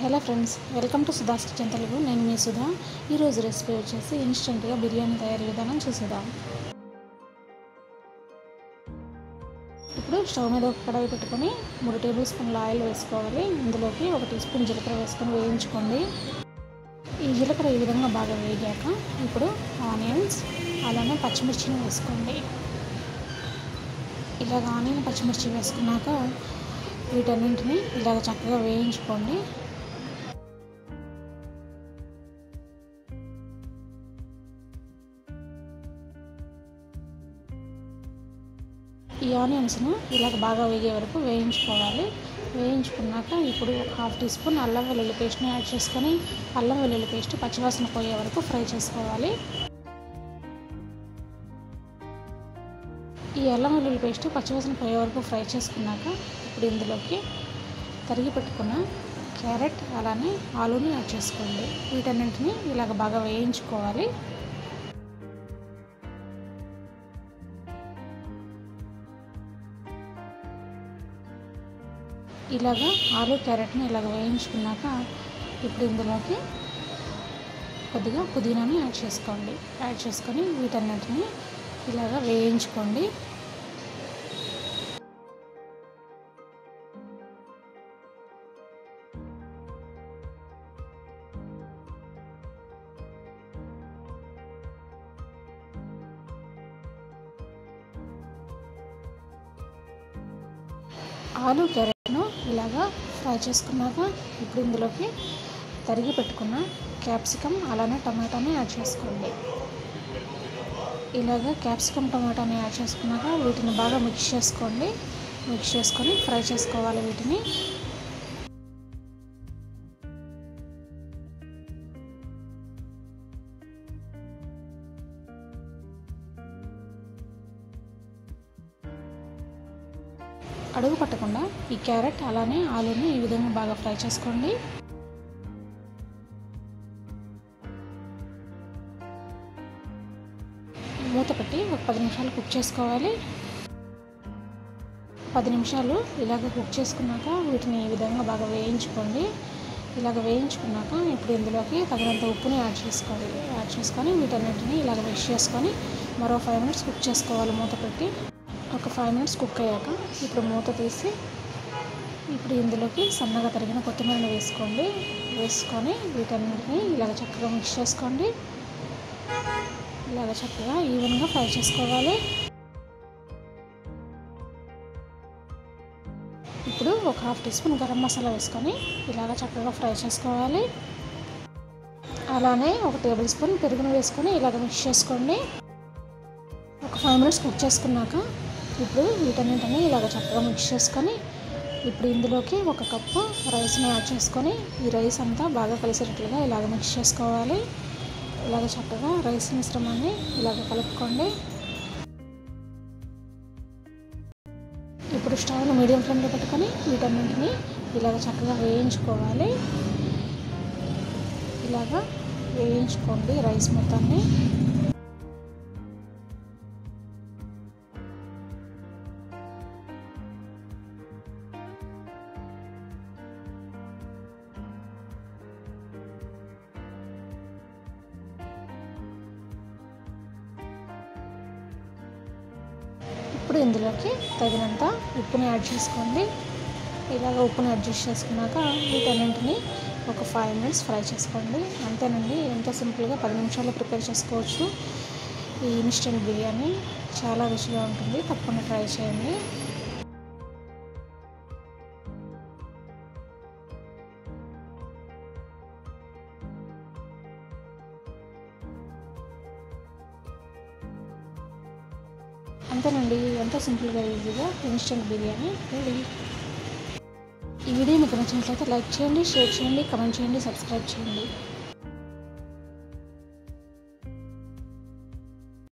hello friends welcome to Sudha's kitchen Telugu నేను మీ సుధా ఈరోజు రెసిపీ వచ్చేసి ఇన్స్టెంట్గా బిర్యానీ తయారీ విధానం చూసేద్దాం ఇప్పుడు స్టవ్ మీద ఒక కడాయి పెట్టుకొని మూడు టేబుల్ స్పూన్ల ఆయిల్ వేసుకోవాలి ఇందులోకి ఒక టీ స్పూన్ జీలకర్ర వేసుకొని వేయించుకోండి ఈ జీలకర్ర ఈ విధంగా బాగా వేగాక ఇప్పుడు ఆనియన్స్ అలానే పచ్చిమిర్చిని వేసుకోండి ఇలాగ ఆనియన్ పచ్చిమిర్చి వేసుకున్నాక వీటన్నింటిని ఇలాగ చక్కగా వేయించుకోండి ఈ ఆనియన్స్ను ఇలాగ బాగా వేగే వరకు వేయించుకోవాలి వేయించుకున్నాక ఇప్పుడు ఒక హాఫ్ టీ స్పూన్ అల్లం వెల్లుల్లి పేస్ట్ని యాడ్ చేసుకొని అల్లం వెల్లుల్లి పేస్ట్ పచ్చివాసన పోయే వరకు ఫ్రై చేసుకోవాలి ఈ అల్లం వెల్లుల్లి పేస్ట్ పచ్చివాసన పోయే వరకు ఫ్రై చేసుకున్నాక ఇప్పుడు ఇందులోకి తరిగి పెట్టుకున్న క్యారెట్ అలానే ఆలూని యాడ్ చేసుకోండి వీటన్నింటిని ఇలాగ బాగా వేయించుకోవాలి ఇలాగా ఆలు క్యారెట్ని ఇలాగ వేయించుకున్నాక ఇప్పుడు ఇందులోకి కొద్దిగా పుదీనాని యాడ్ చేసుకోండి యాడ్ చేసుకొని వీటన్నిటిని ఇలాగ వేయించుకోండి ఆలు క్యారెట్ను ఇలాగా ఫ్రై చేసుకున్నాక ఇప్పుడు ఇందులోకి తరిగి పెట్టుకున్న క్యాప్సికమ్ అలానే టమాటాని యాడ్ చేసుకోండి ఇలాగ క్యాప్సికమ్ టమాటాని యాడ్ చేసుకున్నాక వీటిని బాగా మిక్స్ చేసుకోండి మిక్స్ చేసుకొని ఫ్రై చేసుకోవాలి వీటిని అడుగు పట్టకుండా ఈ క్యారెట్ అలానే ఆలూని ఈ విధంగా బాగా ఫ్రై చేసుకోండి మూత పెట్టి ఒక పది నిమిషాలు కుక్ చేసుకోవాలి పది నిమిషాలు ఇలాగ కుక్ చేసుకున్నాక వీటిని ఈ విధంగా బాగా వేయించుకోండి ఇలాగ వేయించుకున్నాక ఇప్పుడు ఇందులోకి తగినంత ఉప్పుని యాడ్ చేసుకోవాలి యాడ్ చేసుకొని వీటన్నిటిని ఇలాగ మిక్స్ చేసుకొని మరో ఫైవ్ మినిట్స్ కుక్ చేసుకోవాలి మూత పెట్టి ఒక ఫైవ్ మినిట్స్ కుక్ అయ్యాక ఇప్పుడు మూత తీసి ఇప్పుడు ఇందులోకి సన్నగా తరిగిన కొత్తిమీరని వేసుకోండి వేసుకొని వీటన్నిటిని ఇలాగ చక్కగా మిక్స్ చేసుకోండి ఇలాగ చక్కగా ఈవెన్గా ఫ్రై చేసుకోవాలి ఇప్పుడు ఒక half teaspoon garam masala వేసుకొని ఇలాగ చక్కగా ఫ్రై చేసుకోవాలి అలానే ఒక టేబుల్ స్పూన్ పెరుగును వేసుకొని ఇలాగ మిక్స్ చేసుకోండి ఒక ఫైవ్ మినిట్స్ కుక్ చేసుకున్నాక ఇప్పుడు వీటన్నింటిని ఇలాగ చక్కగా మిక్స్ చేసుకొని ఇప్పుడు ఇందులోకి ఒక కప్పు రైస్ని యాడ్ చేసుకొని ఈ రైస్ అంతా బాగా కలిసేటట్లుగా ఇలాగ మిక్స్ చేసుకోవాలి ఇలాగ చక్కగా రైస్ మిశ్రమాన్ని ఇలాగ కలుపుకోండి ఇప్పుడు స్టవ్ను మీడియం ఫ్లేమ్లో పెట్టుకొని వీటన్నింటిని ఇలాగ చక్కగా వేయించుకోవాలి ఇలాగ వేయించుకోండి రైస్ మొత్తాన్ని ఇప్పుడు ఇందులోకి తగినంత ఉప్పుని యాడ్ చేసుకోండి ఇలాగ ఉప్పుని అడ్జస్ట్ చేసుకున్నాక వీటన్నింటిని ఒక ఫైవ్ మినిట్స్ ఫ్రై చేసుకోండి అంతేనండి ఎంతో సింపుల్గా పది నిమిషాల్లో ప్రిపేర్ చేసుకోవచ్చు ఈ ఇన్స్టెంట్ బిర్యానీ చాలా రుచిగా ఉంటుంది తప్పకుండా ట్రై చేయండి అంతేనండి ఎంతో సింపుల్గా ఈజీగా ఇన్స్టెంట్ బిర్యానీ రెడీ ఈ వీడియో మీకు నచ్చినట్లయితే లైక్ చేయండి షేర్ చేయండి కమెంట్ చేయండి సబ్స్క్రైబ్ చేయండి